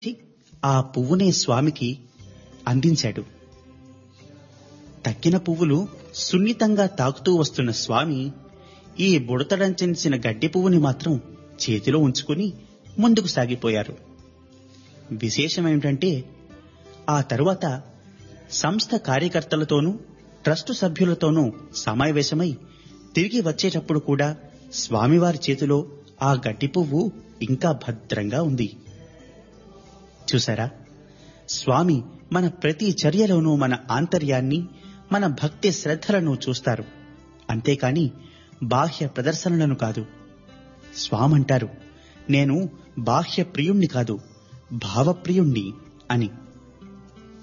ఆ పువ్వునే స్వామికి అందించాడు తక్కిన పువ్వులు సున్నితంగా తాకుతూ వస్తున్న స్వామి ఈ బుడతడంచెంచిన గడ్డి పువ్వుని మాత్రం చేతిలో ఉంచుకుని ముందుకు సాగిపోయారు విశేషమేమిటంటే ఆ తరువాత సంస్థ కార్యకర్తలతోనూ ట్రస్టు సభ్యులతోనూ సమావేశమై తిరిగి వచ్చేటప్పుడు కూడా స్వామివారి చేతిలో ఆ గడ్డి పువ్వు ఇంకా భద్రంగా ఉంది చూసారా స్వామి మన ప్రతి చర్యలోనూ మన ఆంతర్యాన్ని మన భక్తి శ్రద్ధలను చూస్తారు అంతేకాని బాహ్య ప్రదర్శనలను కాదు స్వామంటారు నేను బాహ్య ప్రియుణ్ణి కాదు భావప్రియుణ్ణి అని